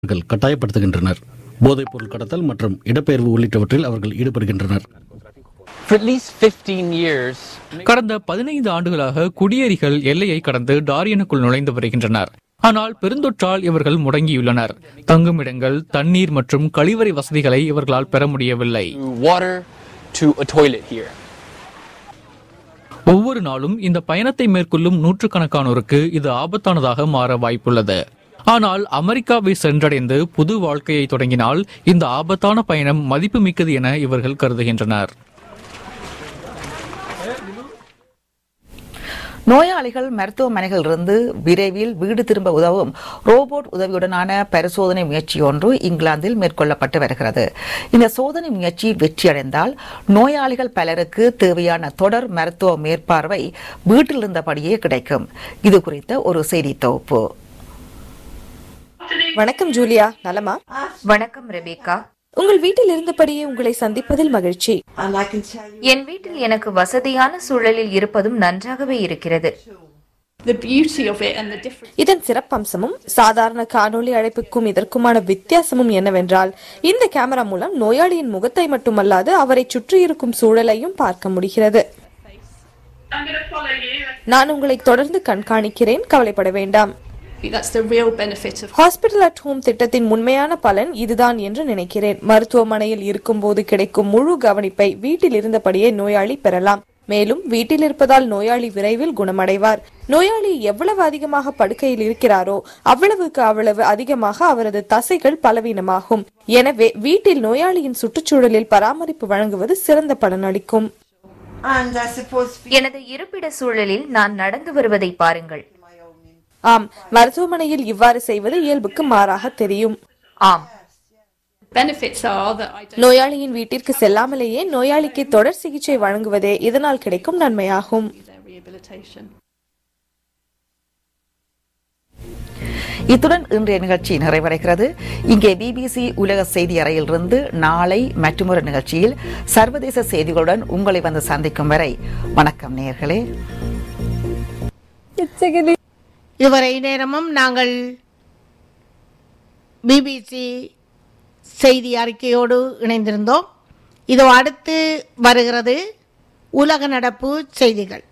அவர்கள் கட்டாயப்படுத்துகின்றனர் போதைப்பொருள் கடத்தல் மற்றும் இடப்பெயர்வு உள்ளிட்டவற்றில் அவர்கள் ஈடுபடுகின்றனர் For at least 15 years, கடந்த பதினைந்து ஆண்டுகளாக குடியேறிகள் எல்லையை கடந்து டாரியனுக்குள் நுழைந்து வருகின்றனர் ஆனால் பெருந்தொற்றால் இவர்கள் முடங்கியுள்ளனர் தங்குமிடங்கள் தண்ணீர் மற்றும் கழிவறை வசதிகளை இவர்களால் பெற முடியவில்லை to water to a toilet here. ஒவ்வொரு நாளும் இந்த பயணத்தை மேற்கொள்ளும் நூற்றுக்கணக்கானோருக்கு இது ஆபத்தானதாக மாற வாய்ப்புள்ளது ஆனால் அமெரிக்காவை சென்றடைந்து புது வாழ்க்கையை தொடங்கினால் இந்த ஆபத்தான பயணம் மதிப்புமிக்கது என இவர்கள் கருதுகின்றனர் நோயாளிகள் மருத்துவமனைகளிலிருந்து விரைவில் வீடு திரும்ப உதவும் ரோபோட் உதவியுடனான பரிசோதனை முயற்சி ஒன்று இங்கிலாந்தில் மேற்கொள்ளப்பட்டு வருகிறது இந்த சோதனை முயற்சி வெற்றியடைந்தால் நோயாளிகள் பலருக்கு தேவையான தொடர் மருத்துவ மேற்பார்வை வீட்டில் இருந்தபடியே கிடைக்கும் இது குறித்த ஒரு செய்தி தொகுப்பு வணக்கம் ஜூலியா நலமா வணக்கம் ரெபேக்கா உங்கள் வீட்டில் இருந்தபடியே உங்களை சந்திப்பதில் மகிழ்ச்சி என் வீட்டில் எனக்கு வசதியான சூழலில் இருப்பதும் நன்றாகவே இருக்கிறது the beauty of it and the difference. இதன் சிறப்பம்சமும் சாதாரண காணொளி அழைப்புக்கும் இதற்குமான வித்தியாசமும் என்னவென்றால் இந்த கேமரா மூலம் நோயாளியின் முகத்தை மட்டுமல்லாது அவரை சுற்றியிருக்கும் சூழலையும் பார்க்க முடிகிறது நான் உங்களை தொடர்ந்து கண்காணிக்கிறேன் கவலைப்பட வேண்டாம் That's the real benefit of hospital at home திட்டத்தின் உண்மையான பலன் இதுதான் என்று நினைக்கிறேன் மருத்துவமனையில் இருக்கும்போது கிடைக்கும் முழு கவனிப்பை வீட்டில் இருந்தபடியே நோயாளி பெறலாம் மேலும் வீட்டில் இருப்பதால் நோயாளி விரைவில் குணமடைவார் நோயாளி எவ்வளவு அதிகமாக படுக்கையில் இருக்கிறாரோ அவ்வளவுக்கு அவ்வளவு அதிகமாக அவரது தசைகள் பலவீனமாகும் எனவே வீட்டில் நோயாளியின் சுற்றுச்சூழலில் பராமரிப்பு வழங்குவது சிறந்த பலனளிக்கும் எனது இருப்பிட சூழலில் நான் நடந்து வருவதை பாருங்கள் ஆம் மருத்துவமனையில் இவ்வாறு செய்வது இயல்புக்கு மாறாக தெரியும் ஆம் benefits are that I don't நோயாளியின் வீட்டிற்கு செல்லாமலேயே நோயாளிக்கு தொடர் சிகிச்சை வழங்குவதே இதனால் கிடைக்கும் நன்மையாகும் do their rehabilitation. இத்துடன் இன்றைய நிகழ்ச்சி நிறைவடைகிறது இங்கே பிபிசி உலக செய்தி அறையிலிருந்து நாளை மற்றொரு நிகழ்ச்சியில் சர்வதேச செய்திகளுடன் உங்களை வந்து சந்திக்கும் வரை வணக்கம் நேயர்களே இதுவரை நேரமும் நாங்கள் பிபிசி செய்தி அறிக்கையோடு இணைந்திருந்தோம் இதோ அடுத்து வருகிறது உலக நடப்பு செய்திகள்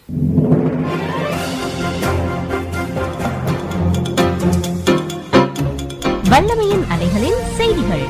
வல்லமையின் அலைகளில் செய்திகள்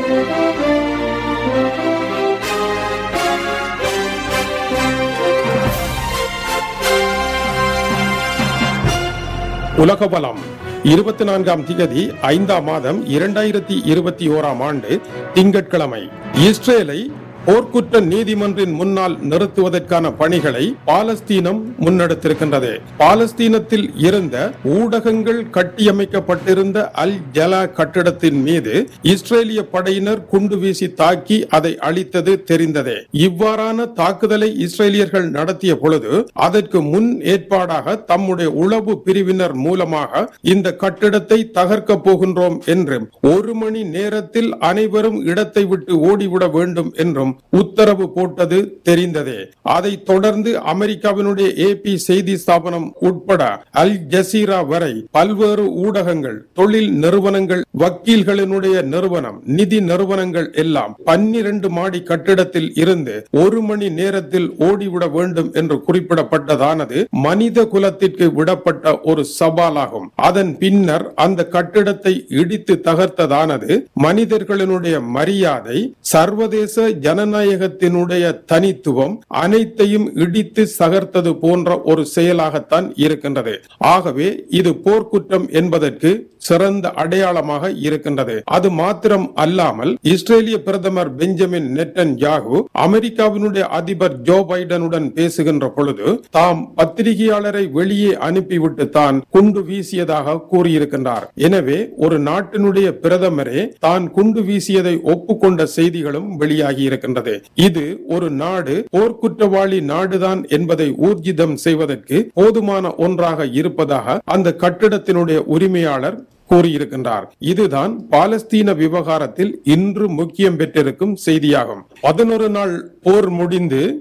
உலக பலம் இருபத்தி நான்காம் திகதி ஐந்தாம் மாதம் இரண்டாயிரத்தி இருபத்தி ஓராம் ஆண்டு திங்கட்கிழமை இஸ்ரேலை போர்க்குற்ற நீதிமன்றின் முன்னால் நிறுத்துவதற்கான பணிகளை பாலஸ்தீனம் முன்னெடுத்திருக்கின்றது பாலஸ்தீனத்தில் இருந்த ஊடகங்கள் கட்டியமைக்கப்பட்டிருந்த அல் ஜலா கட்டிடத்தின் மீது இஸ்ரேலிய படையினர் குண்டு வீசி தாக்கி அதை அழித்தது தெரிந்ததே இவ்வாறான தாக்குதலை இஸ்ரேலியர்கள் நடத்திய பொழுது அதற்கு முன் ஏற்பாடாக தம்முடைய உளவு பிரிவினர் மூலமாக இந்த கட்டிடத்தை தகர்க்க போகின்றோம் என்றும் ஒரு மணி நேரத்தில் அனைவரும் இடத்தை விட்டு ஓடிவிட வேண்டும் என்றும் உத்தரவு போட்டது தெரிந்ததே அதைத் தொடர்ந்து அமெரிக்காவினுடைய ஏபி செய்தி ஸ்தாபனம் உட்பட அல் ஜசீரா வரை பல்வேறு ஊடகங்கள் தொழில் நிறுவனங்கள் வக்கீல்களினுடைய நிறுவனம் நிதி நிறுவனங்கள் எல்லாம் பன்னிரண்டு மாடி கட்டிடத்தில் இருந்து ஒரு மணி நேரத்தில் ஓடிவிட வேண்டும் என்று குறிப்பிடப்பட்டதானது மனித குலத்திற்கு விடப்பட்ட ஒரு சவாலாகும் அதன் பின்னர் அந்த கட்டிடத்தை இடித்து தகர்த்ததானது மனிதர்களினுடைய மரியாதை சர்வதேச ஜனநாயகத்தினுடைய தனித்துவம் அனைத்தையும் இடித்து சகர்த்தது போன்ற ஒரு செயலாகத்தான் இருக்கின்றது ஆகவே இது போர்க்குற்றம் என்பதற்கு சிறந்த அடையாளமாக இருக்கின்றது அது மாத்திரம் அல்லாமல் இஸ்ரேலிய பிரதமர் பெஞ்சமின் நெட்டன் யாகு அமெரிக்காவினுடைய அதிபர் ஜோ பைடனுடன் பேசுகின்ற பொழுது தாம் பத்திரிகையாளரை வெளியே அனுப்பிவிட்டு தான் குண்டு வீசியதாக கூறியிருக்கின்றார் எனவே ஒரு நாட்டினுடைய பிரதமரே தான் குண்டு வீசியதை ஒப்புக்கொண்ட செய்திகளும் வெளியாகி இருக்கின்றது இது ஒரு நாடு போர்க்குற்றவாளி நாடுதான் என்பதை ஊர்ஜிதம் செய்வதற்கு போதுமான ஒன்றாக இருப்பதாக அந்த கட்டிடத்தினுடைய உரிமையாளர் கூறியிருக்கின்றார் இதுதான் பாலஸ்தீன விவகாரத்தில் இன்று முக்கியம் பெற்றிருக்கும் செய்தியாகும் பதினொரு நாள் போர் முடிந்து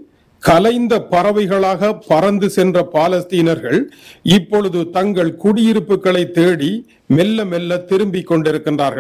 கலைந்த பறவைகளாக பறந்து சென்ற பாலஸ்தீனர்கள் இப்பொழுது தங்கள் குடியிருப்புகளை தேடி மெல்ல மெல்ல திரும்பிக் கொண்டிருக்கின்றார்கள்